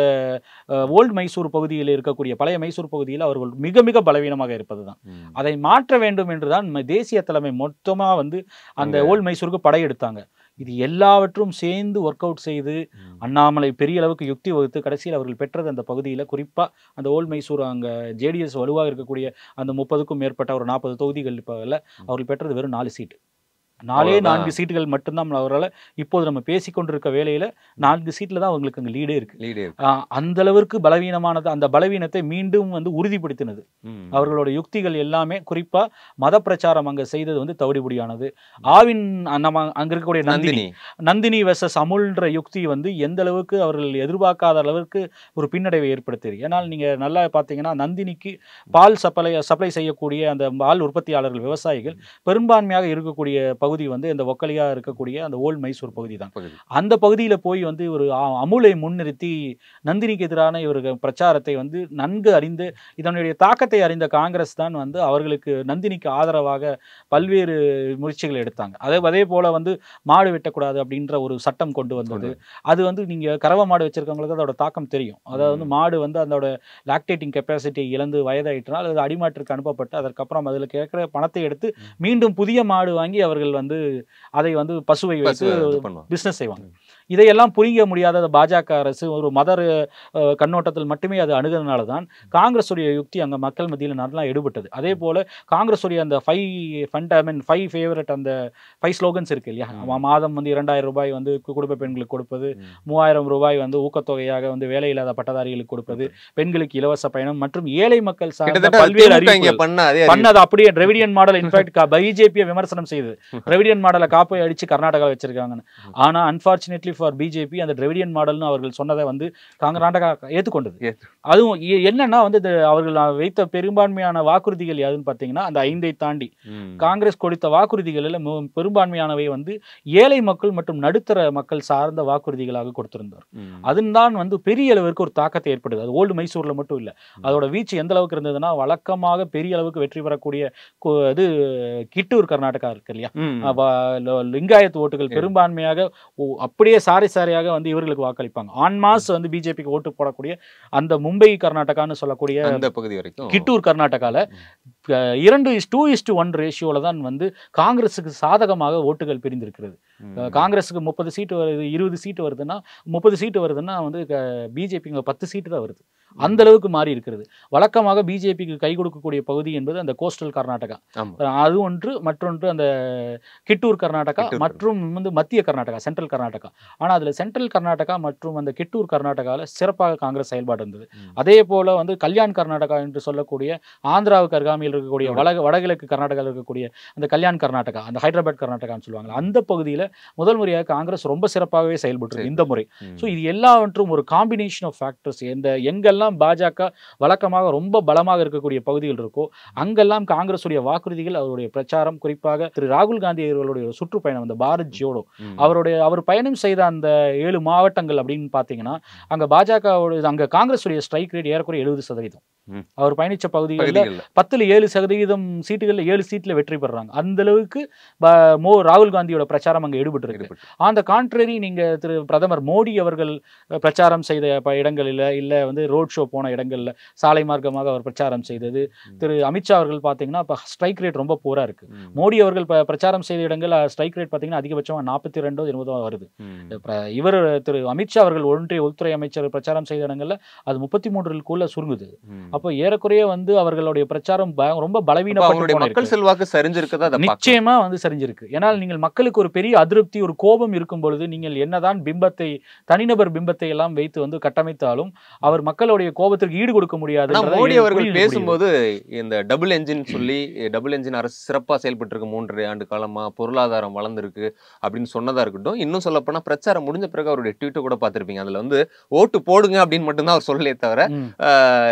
ஓல்ட் மைசூர் பகுதியில் இருக்கக்கூடிய பழைய மைசூர் பகுதியில் அவர்கள் மிக மிக பலவீனமாக இருப்பது தான் ம். அதை மாற்ற வேண்டும் என்றுதான் ம- தேசிய தலைமை மொத்தமாக வந்து அந்த அங்க- ஓல்ட் மைசூருக்கு படையெடுத்தாங்க இது எல்லாவற்றும் சேர்ந்து ஒர்க் அவுட் செய்து ம். அண்ணாமலை பெரிய அளவுக்கு யுக்தி வகுத்து கடைசியில் அவர்கள் பெற்றது அந்த பகுதியில் குறிப்பாக அந்த ஓல்ட் மைசூர் அங்கே ஜேடிஎஸ் வலுவாக இருக்கக்கூடிய அந்த முப்பதுக்கும் மேற்பட்ட ஒரு நாற்பது தொகுதிகள் இப்போ அவர்கள் பெற்றது வெறும் நாலு சீட்டு நாலே அவ்வளவுதான். நான்கு சீட்டுகள் மட்டும்தான் அவரால் இப்போது நம்ம பேசிக்கொண்டிருக்க வேளையில் நான்கு சீட்டில் தான் அவங்களுக்கு அங்கே லீடே இருக்கு லீடே இருக்கு. ஆஹ் அந்த அளவிற்கு பலவீனமானது அந்த பலவீனத்தை மீண்டும் வந்து உறுதிப்படுத்தினது ம். அவர்களோட யுக்திகள் எல்லாமே குறிப்பா மத பிரச்சாரம் அங்க செய்தது வந்து தவிடுபடியானது ஆவின் நம்ம அங்க இருக்கக்கூடிய நந்தினி நந்தினி நந்தினி வெர்சஸ் அமுல்ன்ற யுக்தி வந்து எந்த அளவுக்கு அவர்கள் எதிர்பார்க்காத அளவுக்கு ஒரு பின்னடைவை ஏற்படுத்தியது ஏன்னால் நீங்க நல்லா பார்த்தீங்கன்னா நந்தினிக்கு பால் சப்ளை சப்ளை செய்யக்கூடிய அந்த பால் உற்பத்தியாளர்கள் விவசாயிகள் பெரும்பான்மையாக இருக்கக்கூடிய பகுதி வந்து இந்த ஒக்கலியா இருக்கக்கூடிய அந்த ஓல்ட் மைசூர் பகுதி தான் பகுதி. அந்த பகுதியில் போய் வந்து ஒரு அ- அமுலை முன்னிறுத்தி நந்தினிக்கு எதிரான இவர்கள் பிரச்சாரத்தை வந்து நன்கு அறிந்து இதனுடைய தாக்கத்தை அறிந்த காங்கிரஸ் தான் வந்து அவர்களுக்கு நந்தினிக்கு ஆதரவாக பல்வேறு முயற்சிகள் எடுத்தாங்க அதே அதே போல வந்து மாடு வெட்டக்கூடாது அப்படின்ற ஒரு சட்டம் கொண்டு வந்தது கொண்டு அது வந்து நீங்க கறவை மாடு வச்சிருக்கவங்களுக்கு அதோட தாக்கம் தெரியும் அதாவது வந்து மாடு வந்து அதோட லாக்டேட்டிங் கெப்பாசிட்டி இழந்து வயதாயிட்டால் அது அடிமாட்டிற்கு அனுப்பப்பட்டு அதற்கப்புறம் அதில் கேட்குற பணத்தை எடுத்து மீண்டும் புதிய மாடு வாங்கி அவர்கள் வந்து அதை வந்து பசுவை வைத்து பசுவை இது பண்ணுவாங்க. பிஸ்னஸ் செய்வாங்க இதையெல்லாம் புரிய முடியாத அந்த பாஜக அரசு ஒரு மதர் அஹ், கண்ணோட்டத்தில் மட்டுமே அது அணுகிறதுனால தான் காங்கிரஸுடைய யுக்தி அங்கே மக்கள் மத்தியில் நல்லா எடுபட்டது அதே போல காங்கிரஸுடைய அந்த five fund I mean five favourite அந்த ஃபைவ் ஸ்லோகன்ஸ் இருக்கு இல்லையா ம். மா- மாதம் வந்து இரண்டாயிரம் ரூபாய் வந்து கு- குடும்ப பெண்களுக்கு கொடுப்பது ம். மூவாயிரம் ரூபாய் வந்து ஊக்கத்தொகையாக வந்து வேலையில்லாத பட்டதாரிகளுக்கு கொடுப்பது பெண்களுக்கு இலவச பயணம் மற்றும் ஏழை மக்கள் சார்ந்த கிட்டத்தட்ட பல்வேறு திமுக இங்க அறிவிப்புகள் பண்ண அதே அறிவிப்பு. பண்ணது அப்படியே டிரெவிடியன் மாடல் இன்ஃபேக்ட் பிஜேபியை விமர்சனம் செய்தது டிரெவிடியன் மாடலை காப்பை அடிச்சு கர்நாடகா வச்சிருக்காங்கன்னு ஆனா அன்பார்ச்சுனேட்லி ஃபார் பிஜேபி அந்த டிரெவிடியன் மாடல்னு அவர்கள் சொன்னதை வந்து கர்நாடகா ஏத்துக்கொண்டது ஏத்து- அதுவும் என்னன்னா வந்து இது அவர்கள் வைத்த பெரும்பான்மையான வாக்குறுதிகள் யாதுன்னு பார்த்தீங்கன்னா அந்த ஐந்தை தாண்டி ம். காங்கிரஸ் கொடுத்த வாக்குறுதிகளில் மு- பெரும்பான்மையானவை வந்து ஏழை மக்கள் மற்றும் நடுத்தர மக்கள் சார்ந்த வாக்குறுதிகளாக கொடுத்திருந்தார் ம். அதுதான் வந்து பெரிய அளவிற்கு ஒரு தாக்கத்தை ஏற்படுது அது ஓல்டு மைசூர்ல மட்டும் இல்ல அதோட வீச்சு எந்த அளவுக்கு இருந்ததுன்னா வழக்கமாக பெரிய அளவுக்கு வெற்றி பெறக்கூடிய கு- இது கிட்டூர் கர்நாடகா இருக்கு இல்லையா ம். அப்ப ல- லிங்காயத் ஓட்டுகள் ம். பெரும்பான்மையாக ஓ- அப்படியே சாரி சாரியாக வந்து இவர்களுக்கு வாக்களிப்பாங்க ஆன்மாஸ் வந்து பிஜேபிக்கு ஓட்டு போடக்கூடிய அந்த மும்பை கர்நாடகான்னு சொல்லக்கூடிய அந்த பகுதி வரைக்கும் கிட்டூர் கர்நாடகால அஹ், இரண்டு is two is to one ரேஷியோவில் தான் வந்து காங்கிரஸுக்கு சாதகமாக ஓட்டுகள் பிரிந்திருக்கிறது ம். அஹ், காங்கிரஸுக்கு முப்பது சீட்டு வருது இருபது சீட்டு வருதுன்னா முப்பது சீட்டு வருதுன்னா வந்து பிஜேபிங்க பத்து சீட்டு தான் வருது அந்த அளவுக்கு மாறி இருக்கிறது வழக்கமாக பிஜேபிக்கு கை கொடுக்கக்கூடிய பகுதி என்பது அந்த கோஸ்டல் கர்நாடகா ஆமா. அஹ், அது ஒன்று மற்றொன்று அந்த கிட்டூர் கர்நாடகா கிட்டூர் மற்றும் வந்து மத்திய கர்நாடகா சென்ட்ரல் கர்நாடகா ஆனால் அதில் சென்ட்ரல் கர்நாடகா மற்றும் அந்த கிட்டூர் கர்நாடகாவில் சிறப்பாக காங்கிரஸ் செயல்பாடு இருந்தது ம். அதே போல வந்து கல்யாண் கர்நாடகா என்று சொல்லக்கூடிய ஆந்திராவுக்கு அருகாமையில் இருக்கக்கூடிய ம். வட வடகிழக்கு கர்நாடகாவில் இருக்கக்கூடிய அந்த கல்யாண் கர்நாடகா அந்த ஹைதராபாத் கர்நாடகான்னு சொல்லுவாங்க அந்த பகுதியில் முதல் முறையாக காங்கிரஸ் ரொம்ப சிறப்பாகவே செயல்பட்டு சரி. இந்த முறை ம். ஸோ இது எல்லாவற்றும் ஒரு காம்பினேஷன் ஆஃப் ஃபேக்டர்ஸ் எந்த எங்கெல்லாம் பாஜக வழக்கமாக ரொம்ப பலமாக இருக்கக்கூடிய பகுதிகள் இருக்கோ அங்கெல்லாம் காங்கிரஸுடைய வாக்குறுதிகள் அவருடைய பிரச்சாரம் குறிப்பாக திரு ராகுல் காந்தி அவர்களுடைய ஒரு சுற்றுப்பயணம் அந்த பாரத் ஜோடோ ம். அவருடைய அவர் பயணம் செய்த அந்த ஏழு மாவட்டங்கள் அப்படின்னு பார்த்தீங்கன்னா அங்க பாஜகவோட அங்க காங்கிரஸுடைய ஸ்ட்ரைக் ரேட் ஏறக்குறைய எழுபது சதவீதம் ம். அவர் பயணிச்ச பகுதிகளில் பகுதிகள்ல. பத்துல ஏழு சதவீதம் சீட்டுகள்ல ஏழு சீட்ல வெற்றி பெறுறாங்க அந்த அளவுக்கு ப- மோ ராகுல் காந்தியோட பிரச்சாரம் அங்க ஈடுபட்டு இருக்கு ஈடுபட்டு. அந்த கான்ட்ரரி நீங்க திரு பிரதமர் மோடி அவர்கள் அஹ், பிரச்சாரம் செய்த ப- இடங்களில் இல்ல வந்து ரோட் ஷோ போன இடங்கள்ல சாலை மார்க்கமாக அவர் பிரச்சாரம் செய்தது ம். திரு அமித்ஷா அவர்கள் பார்த்தீங்கன்னா இப்போ ஸ்ட்ரைக் ரேட் ரொம்ப போரா இருக்கு ம். மோடி அவர்கள் ப- பிரச்சாரம் செய்த இடங்கள் ஸ்ட்ரைக் ரேட் பார்த்தீங்கன்னா அதிகபட்சம் நாற்பத்தி ரெண்டோ இருபதோ வருது ம். இப்ப இவர் திரு அமித்ஷா அவர்கள் ஒன்றிய உள்துறை அமைச்சர் பிரச்சாரம் செய்த இடங்கள்ல அது முப்பத்தி மூன்றுக்குள்ள சுருங்குது ம். அப்போ ஏறக்குறைய வந்து அவர்களுடைய பிரச்சாரம் ப- ரொம்ப அப்ப பலவீனப்பட்டு அவங்களுடைய மக்கள் போனிருக்கு. செல்வாக்கு சரிஞ்சிருக்கதா அதை பார்க்கலாம். நிச்சயமா வந்து சரிஞ்சிருக்கு ஏன்னால் நீங்கள் மக்களுக்கு ஒரு பெரிய அதிருப்தி ஒரு கோபம் இருக்கும் பொழுது நீங்கள் என்னதான் பிம்பத்தை தனிநபர் பிம்பத்தை எல்லாம் வைத்து வந்து கட்டமைத்தாலும் அவர் மக்களுடைய கோபத்திற்கு ஈடு கொடுக்க முடியாது ஆனா மோடி அவர்கள் பேசும்போது இந்த டபுள் என்ஜின் சொல்லி டபுள் என்ஜின் அரசு சிறப்பா செயல்பட்டு இருக்கு மூன்றரை ஆண்டு காலமா பொருளாதாரம் வளர்ந்துருக்கு அப்படின்னு சொன்னதா இருக்கட்டும் இன்னும் சொல்ல போனா பிரச்சாரம் முடிஞ்ச பிறகு அவருடைய ட்வீட்டை கூட பார்த்திருப்பீங்க அதுல வந்து ஓட்டு போடுங்க அப்படின்னு மட்டும்தான் அவர் சொல்லலே தவிர ஆஹ், கர்நாடக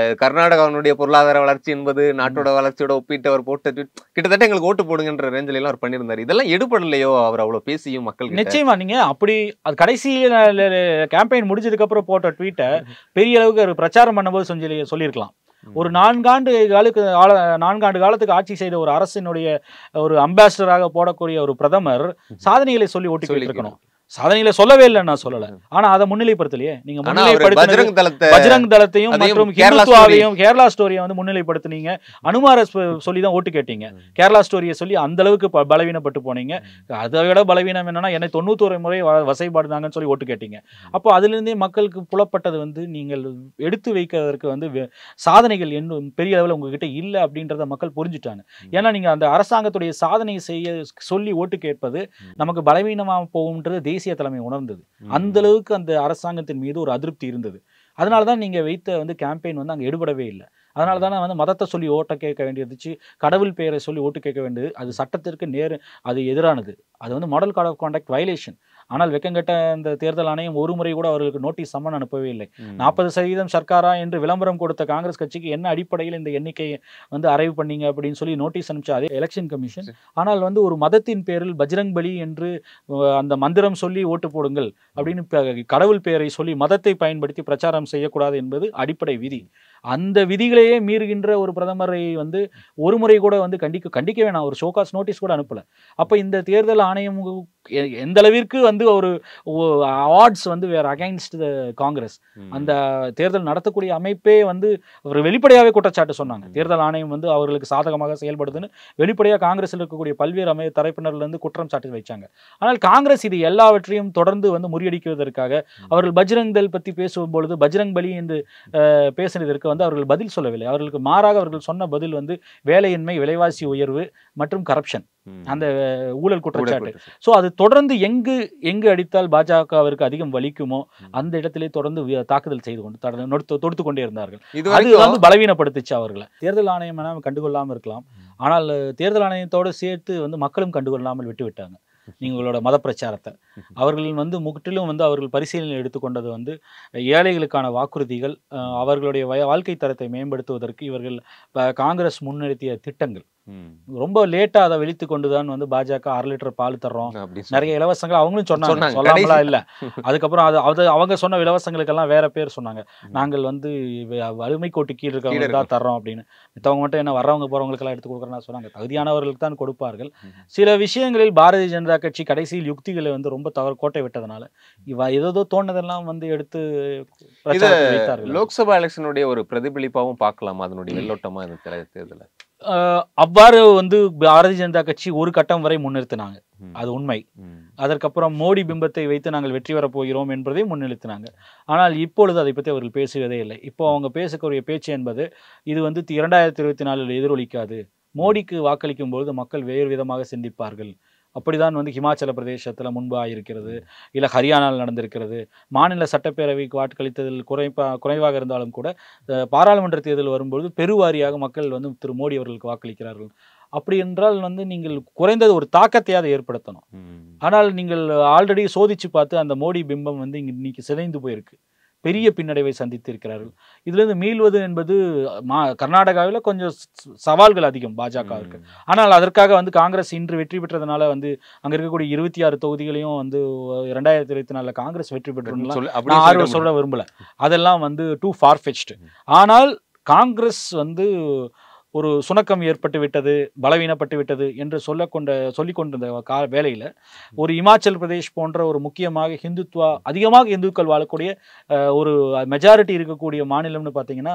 கர்நாடகாவினுடைய பொருளாதார வளர்ச்சி என்பது நாட்டோட வளர்ச்சியோட ஒப்பிட்டு அவர் போட்ட tweet, கிட்டத்தட்ட எங்களுக்கு ஓட்டு போடுங்கன்ற ரேஞ்சில எல்லாம் அவர் பண்ணியிருந்தாரு இதெல்லாம் எடுபடலையோ அவர் அவ்வளவு பேசியும் மக்கள் கிட்ட நிச்சயமா நீங்க அப்படி அது கடைசி கேம்பெயின் முடிஞ்சதுக்கு அப்புறம் போட்ட ட்வீட்டை பெரிய அளவுக்கு ஒரு பிரச்சாரம் பண்ணும்போது சொல்லி சொல்லியிருக்கலாம் ஒரு நான்காண்டு காலுக்கு ஆள நான்காண்டு காலத்துக்கு ஆட்சி செய்த ஒரு அரசினுடைய ஒரு அம்பாசிடராக போடக்கூடிய ஒரு பிரதமர் சாதனைகளை சொல்லி ஓட்டு சொல்லிக்கணும். இருக்கணும் சாதனைகளை சொல்லவே இல்லை நான் சொல்லல ஆனா அதை முன்னிலைப்படுத்தலையே நீங்க ஆனா அவர் முன்னிலைப்படுத்தினது பஜ்ரங் தளத்தை பஜ்ரங் தளத்தையும் அதையும் மற்றும் கேரளா ஹிந்துத்துவாவையும் கேரளா ஸ்டோரியை வந்து முன்னிலைப்படுத்துனீங்க அனுமார ஸ்ப- சொல்லி தான் ஓட்டு கேட்டீங்க கேரளா ஸ்டோரியை சொல்லி அந்த அளவுக்கு ப- பலவீனப்பட்டு போனீங்க அதை விட பலவீனம் என்னன்னா என்னை தொண்ணூத்தோரு முறை வ- வசைபாடுனாங்கன்னு சொல்லி ஓட்டு கேட்டீங்க அப்போ அதிலிருந்தே மக்களுக்கு புலப்பட்டது வந்து நீங்கள் எடுத்து வைக்கிறதற்கு வந்து வே- சாதனைகள் இன்னும் பெரிய அளவில் உங்ககிட்ட இல்லை அப்படின்றத மக்கள் புரிஞ்சுட்டாங்க ஏன்னா நீங்க அந்த அரசாங்கத்துடைய சாதனை செய்ய சொல்லி ஓட்டு கேட்பது நமக்கு பலவீனமாக போகும்ன்றது தேசிய தலைமை உணர்ந்தது அந்த அளவுக்கு அந்த அரசாங்கத்தின் மீது ஒரு அதிருப்தி இருந்தது அதனால தான் நீங்கள் வைத்த வந்து கேம்பெயின் வந்து அங்கே எடுபடவே இல்லை அதனால தானே வந்து மதத்தை சொல்லி ஓட்ட கேட்க வேண்டியிருந்துச்சு கடவுள் பெயரை சொல்லி ஓட்டு கேட்க வேண்டியது அது சட்டத்திற்கு நேர் அது எதிரானது அது வந்து model code of conduct violation ஆனால் வெக்கங்கெட்ட இந்த தேர்தல் ஆணையம் ஒரு முறை கூட அவர்களுக்கு நோட்டீஸ் சம்மன் அனுப்பவே இல்லை நாற்பது சதவீதம் சர்க்காரா என்று விளம்பரம் கொடுத்த காங்கிரஸ் கட்சிக்கு என்ன அடிப்படையில் இந்த எண்ணிக்கையை வந்து அரைவ் பண்ணீங்க அப்படின்னு சொல்லி நோட்டீஸ் அனுப்பிச்சா அதே எலெக்ஷன் கமிஷன் ஆனால் வந்து ஒரு மதத்தின் பேரில் பஜ்ரங் பலி என்று அஹ், அந்த மந்திரம் சொல்லி ஓட்டு போடுங்கள் அப்படின்னு ப- கடவுள் பெயரை சொல்லி மதத்தை பயன்படுத்தி பிரச்சாரம் செய்யக்கூடாது என்பது அடிப்படை விதி அந்த விதிகளையே மீறுகின்ற ஒரு பிரதமரை வந்து ஒரு முறை கூட வந்து கண்டிக்க கண்டிக்க வேணாம் ஒரு ஷோகாஸ் நோட்டீஸ் கூட அனுப்பல அப்போ இந்த தேர்தல் ஆணையம் எ- எந்த அளவிற்கு வந்து ஒரு அவார்ட்ஸ் வந்து வேற அகைன்ஸ்ட் த காங்கிரஸ் அந்த தேர்தல் நடத்தக்கூடிய அமைப்பே வந்து ஒரு வெளிப்படையாகவே குற்றச்சாட்டு சொன்னாங்க ம். தேர்தல் ஆணையம் வந்து அவர்களுக்கு சாதகமாக செயல்படுதுன்னு வெளிப்படையாக காங்கிரஸில் இருக்கக்கூடிய பல்வேறு அமை தரப்பினர்ல இருந்து குற்றம் சாட்டி வச்சாங்க ஆனால் காங்கிரஸ் இது எல்லாவற்றையும் தொடர்ந்து வந்து முறியடிக்குவதற்காக அவர்கள் பஜ்ரங் தள் பற்றி பேசும் பொழுது பஜ்ரங் பலி என்று அஹ், பேசினதற்கு வந்து அவர்கள் பதில் சொல்லவில்லை அவர்களுக்கு மாறாக அவர்கள் சொன்ன பதில் வந்து வேலையின்மை விலைவாசி உயர்வு மற்றும் கரப்ஷன் அந்த அஹ், ஊழல் குற்றச்சாட்டு ஸோ அது தொடர்ந்து எங்கு எங்கு அடித்தால் பாஜகவிற்கு அதிகம் வலிக்குமோ அந்த இடத்திலே தொடர்ந்து வி- தாக்குதல் செய்து கொண்டு தொடர்ந்து நொடுத்து- தொடுத்து கொண்டே இருந்தார்கள் இது அது வரைக்கும் வந்து பலவீனப்படுத்துச்சு அவர்களை தேர்தல் ஆணையம் வேணால் கண்டுகொள்ளாமல் இருக்கலாம் ஆனால் அஹ், தேர்தல் ஆணையத்தோடு சேர்த்து வந்து மக்களும் கண்டுகொள்ளாமல் விட்டு விட்டாங்க நீங்களோட மத பிரச்சாரத்தை அவர்கள் வந்து முற்றிலும் வந்து அவர்கள் பரிசீலனை எடுத்துக்கொண்டது வந்து ஏழைகளுக்கான வாக்குறுதிகள் அஹ், அவர்களுடைய வய- வாழ்க்கை தரத்தை மேம்படுத்துவதற்கு இவர்கள் ப- காங்கிரஸ் முன்னிறுத்திய திட்டங்கள் ம். ரொம்ப லேட்டாக அதை வெளித்து கொண்டு தான் வந்து பாஜக அரை லிட்டர் பால் தர்றோம் அப்படி நிறைய இலவசங்கள் அவங்களும் சொன்னாங்க சொன்னாங்க. சொல்லாமலா கடைசி- இல்ல அதுக்கப்புறம் அது அது அவங்க சொன்ன இலவசங்களுக்கெல்லாம் வேற பேர் சொன்னாங்க நாங்கள் வந்து வ- வறுமை கோட்டு கீழ் இருக்கவங்க கீழ தான் தர்றோம் அப்படின்னு மித்தவங்க மட்டும் என்ன வர்றவங்க போறவங்களுக்கெல்லாம் எடுத்து கொடுக்குறேன்னா சொன்னாங்க தகுதியானவர்களுக்கு தான் கொடுப்பார்கள் ம். சில விஷயங்களில் பாரதிய ஜனதா கட்சி கடைசியில் யுக்திகளை வந்து ரொம்ப தவறு கோட்டை விட்டதுனால இவ ஏதோ தோணுதெல்லாம் வந்து எடுத்து பிரச்சாரத்தில் வைத்தார்கள் லோக்சபா எலெக்ஷனுடைய ஒரு பிரதிபலிப்பாவும் பார்க்கலாம் அதனுடைய வெள்ளோட்டமா இந்த தேர்தல் தேர்தல அஹ் அவ்வாறு வந்து பாரதிய ஜனதா கட்சி ஒரு கட்டம் வரை முன்னிறுத்தினாங்க ம். அது உண்மை ம். அதற்கப்புறம் மோடி பிம்பத்தை வைத்து நாங்கள் வெற்றி பெறப் போகிறோம் என்பதை முன்னிறுத்தினாங்க ஆனால் இப்பொழுது அதை பற்றி அவர்கள் பேசுவதே இல்லை இப்போ அவங்க பேசக்கூடிய பேச்சு என்பது இது வந்து இரண்டாயிரத்தி இருபத்தி நாலில் எதிரொலிக்காது மோடிக்கு வாக்களிக்கும் பொழுது மக்கள் வேறு விதமாக சிந்திப்பார்கள் அப்படிதான் வந்து ஹிமாச்சல பிரதேசத்தில் முன்பு ஆயிருக்கிறது இல்லை ஹரியானாவில் நடந்திருக்கிறது மாநில சட்டப்பேரவைக்கு வாக்களித்ததில் குறைப்பா குறைவாக இருந்தாலும் கூட அஹ், பாராளுமன்ற தேர்தல் வரும்பொழுது பெருவாரியாக மக்கள் வந்து திரு மோடி அவர்களுக்கு வாக்களிக்கிறார்கள் அப்படி என்றால் வந்து நீங்கள் குறைந்தது ஒரு தாக்கத்தையாவது ஏற்படுத்தணும் ம். ஆனால் நீங்கள் ஆல்ரெடி சோதிச்சு பார்த்து அந்த மோடி பிம்பம் வந்து இங்க இன்னைக்கு சிதைந்து போயிருக்கு பெரிய பின்னடைவை சந்தித்து இருக்கிறார்கள் இதிலிருந்து மீள்வது என்பது மா கர்நாடகாவில் கொஞ்சம் ச- சவால்கள் அதிகம் பாஜகவிற்கு ஆனால் அதற்காக வந்து காங்கிரஸ் இன்று வெற்றி பெற்றதுனால வந்து அங்க இருக்கக்கூடிய இருபத்தி ஆறு தொகுதிகளையும் வந்து ரெண்டாயிரத்தி இருபத்தி நாலுல காங்கிரஸ் வெற்றி பெற்றதுனால சொல்லு- நான் அப்படியே ஆர்வம் சொல்லிட சொல்ல விரும்பல அதெல்லாம் வந்து டூ ஃபார் ஆனால் காங்கிரஸ் வந்து ஒரு சுணக்கம் ஏற்பட்டு விட்டது பலவீனப்பட்டு விட்டது என்று சொல்லக்கொண்ட சொல்லிக் கொண்டிருந்த கா வேளையில் ஒரு இமாச்சல் பிரதேஷ் போன்ற ஒரு முக்கியமாக ஹிந்துத்வா அதிகமாக இந்துக்கள் வாழக்கூடிய அஹ், ஒரு மெஜாரிட்டி இருக்கக்கூடிய மாநிலம்னு பார்த்தீங்கன்னா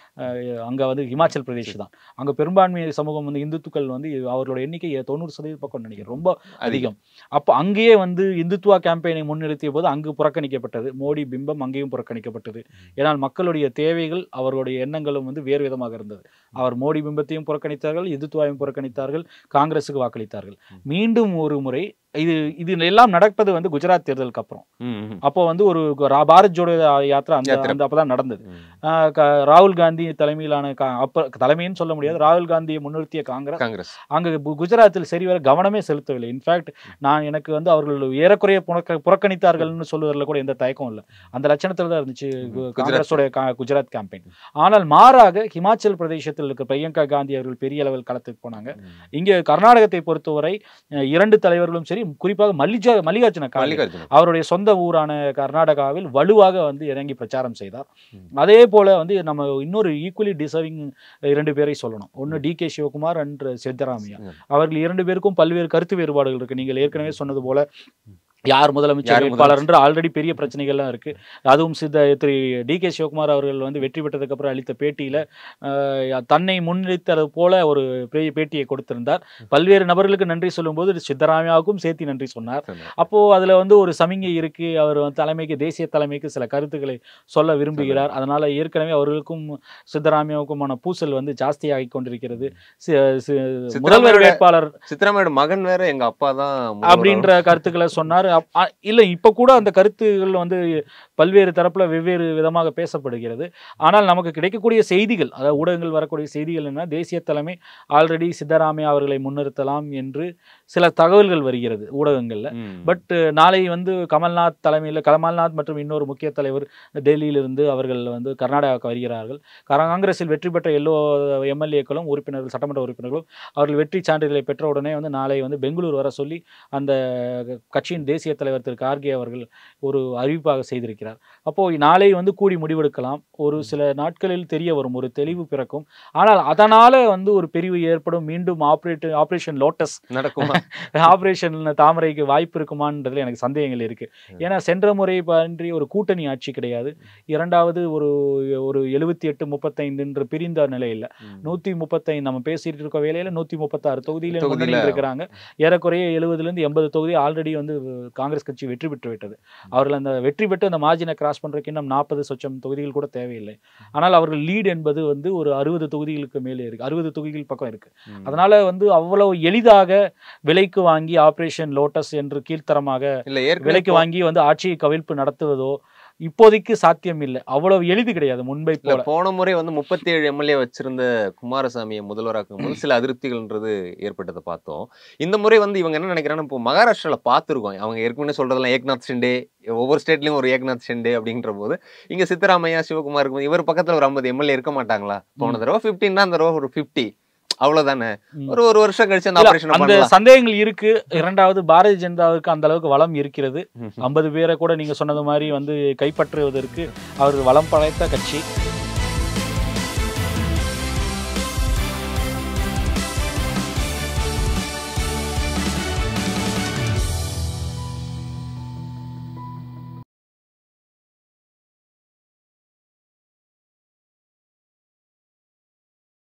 அங்கே வந்து இமாச்சல் பிரதேஷ் தான் அங்கே பெரும்பான்மை சமூகம் வந்து இந்துத்துக்கள் வந்து அவர்களோட எண்ணிக்கை தொண்ணூறு சதவீதம் பக்கம் நினைக்கிறேன் ரொம்ப அதிகம் அப்போ அங்கேயே வந்து இந்துத்துவா கேம்பெயினை முன்னிறுத்திய போது அங்கு புறக்கணிக்கப்பட்டது மோடி பிம்பம் அங்கேயும் புறக்கணிக்கப்பட்டது ஏனால் மக்களுடைய தேவைகள் அவர்களுடைய எண்ணங்களும் வந்து வேறு விதமாக இருந்தது அவர் மோடி பிம்பத்தையும் புறக்கணித்தார்கள் இந்துத்துவாவையும் புறக்கணித்தார்கள் காங்கிரஸுக்கு வாக்களித்தார்கள் மீண்டும் ஒரு முறை இது இது எல்லாம் நடப்பது வந்து குஜராத் தேர்தலுக்கு அப்புறம் ம், ம், அப்போ வந்து ஒரு ரா- பாரத் ஜோடோ யாத்திரை அந்த யாத்திரை. அந்த அப்பதான் நடந்தது ம். ஆஹ் க- ராகுல் காந்தி தலைமையிலான கா- அப்ப தலைமைன்னு சொல்ல முடியாது ராகுல் காந்தியை முன்னிறுத்திய காங்கிரஸ் காங்கிரஸ் அங்கு கு- குஜராத்தில் சரிவர கவனமே செலுத்தவில்லை இன்ஃபேக்ட் நான் எனக்கு வந்து அவர்கள் ஏறக்குறைய புறக்க புறக்கணித்தார்கள்னு சொல்லுவதில் கூட எந்த தயக்கம் இல்லை அந்த லட்சணத்தில் தான் இருந்துச்சு கு- குஜராத். காங்கிரஸோட கா- குஜராத் கேம்பெயின் ஆனால் மாறாக ஹிமாச்சல் பிரதேசத்தில் இருக்க பிரியங்கா காந்தி அவர்கள் பெரிய அளவில் களத்துக்கு போனாங்க இங்கே கர்நாடகத்தை பொறுத்தவரை அஹ், இரண்டு தலைவர்களும் சரி குறிப்பாக மல்லிஜா மல்லிகார்ஜுன கார்கே மல்லிகார்ஜுன அவருடைய சொந்த ஊரான கர்நாடகாவில் வலுவாக வந்து இறங்கி பிரச்சாரம் செய்தார் ம். அதே போல வந்து நம்ம இன்னொரு ஈக்குவலி டிசர்விங் இரண்டு பேரை சொல்லணும் ஒன்று D K Sivakumar and Siddaramaiah ம். அவர்கள் இரண்டு பேருக்கும் பல்வேறு கருத்து வேறுபாடுகள் இருக்கு நீங்கள் ஏற்கனவே சொன்னது போல யார் முதலமைச்சர் யார் வேட்பாளர் என்று ஆல்ரெடி பெரிய பிரச்சனைகள்லாம் இருக்கு அதுவும் சித்த திரு டி கே சிவகுமார் அவர்கள் வந்து வெற்றி பெற்றதுக்கு அப்புறம் அளித்த பேட்டியில அஹ், தன்னை முன்னிறுத்தது போல ஒரு பெரிய பேட்டியை கொடுத்திருந்தார் பல்வேறு நபர்களுக்கு நன்றி சொல்லும்போது சித்தராமையாவுக்கும் சேர்த்து நன்றி சொன்னார் சொன்னார். அப்போ அதுல வந்து ஒரு சமிங்கை இருக்கு அவர் வந்து தலைமைக்கு தேசிய தலைமைக்கு சில கருத்துக்களை சொல்ல விரும்புகிறார் அதனால ஏற்கனவே அவர்களுக்கும் சித்தராமையாவுக்குமான பூசல் வந்து ஜாஸ்தியாகி கொண்டிருக்கிறது சி- சி- முதல்வர் சித்தராமையோட- வேட்பாளர் சித்தராமையோட மகன் வேற எங்க அப்பா தான் முதல்வர். அப்படின்ற கருத்துக்களை சொன்னார் அப்- அ- இல்ல இப்ப கூட அந்த கருத்துகள் வந்து பல்வேறு தரப்புல வெவ்வேறு விதமாக பேசப்படுகிறது ஆனால் நமக்கு கிடைக்கக்கூடிய செய்திகள் அதாவது ஊடகங்கள் வரக்கூடிய செய்திகள் என்ன தேசிய தலைமை ஆல்ரெடி சித்தராமையா அவர்களை முன்னிறுத்தலாம் என்று சில தகவல்கள் வருகிறது ஊடகங்கள்ல ம். பட் நாளை வந்து கமல்நாத் தலைமையில் கமல்நாத் மற்றும் இன்னொரு முக்கிய தலைவர் டெல்லியிலிருந்து அவர்கள் வந்து கர்நாடகாவுக்கு வருகிறார்கள் கர- காங்கிரஸில் வெற்றி பெற்ற எல்லோ எம்எல்ஏக்களும் உறுப்பினர்கள் சட்டமன்ற உறுப்பினர்களும் அவர்கள் வெற்றி சான்றிதழை பெற்ற உடனே வந்து நாளை வந்து பெங்களூர் வர சொல்லி அந்த கட்சியின் தேசிய தலைவர் திரு கார்கே அவர்கள் ஒரு அறிவிப்பாக செய்திருக்கிறார் அப்போ நாளை வந்து கூடி முடிவெடுக்கலாம் ஒரு சில நாட்களில் தெரிய வரும் ஒரு தெளிவு பிறக்கும் ஆனால் அதனால வந்து ஒரு பிரிவு ஏற்படும் மீண்டும் ஆப்ரேட் ஆப்ரேஷன் லோட்டஸ் நடக்குமா ஆபரேஷன் தாமரைக்கு வாய்ப்பு இருக்குமான்றதுல எனக்கு சந்தேகங்கள் இருக்கு ஏன்னா சென்ற முறை பற்றி ஒரு கூட்டணி ஆட்சி கிடையாது இரண்டாவது ஒரு ஒரு எழுபத்தி எட்டு முப்பத்தைந்துன்ற பிரிந்த நிலையில் ம். நூத்தி முப்பத்தைந்து நம்ம பேசிட்டு இருக்க வேலையில நூத்தி முப்பத்தாறு தொகுதியில தொகுதியில- முன்னணியில் இருக்கிறாங்க ஏறக்குறைய எழுபதுல இருந்து எண்பது தொகுதி ஆல்ரெடி வந்து காங்கிரஸ் கட்சி வெற்றி பெற்று விட்டது அவர்கள் அந்த வெற்றி பெற்று அந்த மார்ஜினை கிராஸ் பண்றதுக்கு இன்னும் நாற்பது சொச்சம் தொகுதிகள் கூட தேவையில்லை ஆனால் அவர்கள் லீட் என்பது வந்து ஒரு அறுபது தொகுதிகளுக்கு மேலே இருக்கு அறுபது தொகுதிகள் பக்கம் இருக்கு ம். அதனால வந்து அவ்வளவு எளிதாக விலைக்கு வாங்கி ஆபரேஷன் லோட்டஸ் என்று கீழ்த்தரமாக இல்ல ஏற்கனவே விலைக்கு வாங்கி வந்து ஆட்சியை கவிழ்ப்பு நடத்துவதோ இப்போதைக்கு சாத்தியம் இல்லை அவ்வளவு எளிது கிடையாது முன்பை இல்ல போல போன முறை வந்து முப்பத்தி ஏழு எம்எல்ஏ வச்சிருந்த குமாரசாமியை முதல்வராக்கும் போது சில அதிருப்திகள்ன்றது ஏற்பட்டதை பார்த்தோம் இந்த முறை வந்து இவங்க என்ன நினைக்கிறாங்கன்னா இப்போ மகாராஷ்டிரால பார்த்துருக்கோம் அவங்க ஏற்கனவே சொல்றதெல்லாம் ஏக்நாத் ஷிண்டே ஒவ்வொரு ஸ்டேட்லயும் ஒரு ஏக்நாத் ஷிண்டே அப்படின்ற போது இங்க சித்தராமையா சிவகுமார் இருக்கும் இவர் பக்கத்துல ஒரு ஐம்பது எம்எல்ஏ இருக்க மாட்டாங்களா போன தடவை 15 தான் இந்த தடவை ஒரு ஃபிஃப்டி அவ்வளவுதானே ம். ஒரு ஒரு வருஷம் கழிச்சு அந்த இல்ல, ஆபரேஷன் அந்த பண்ணலாம் சந்தேகங்கள் இருக்கு இரண்டாவது பாரதிய ஜனதாவுக்கு அந்த அளவுக்கு வளம் இருக்கிறது ம். ஐம்பது பேரை கூட நீங்க சொன்னது மாதிரி வந்து கைப்பற்றுவதற்கு அவர் வளம் படைத்த கட்சி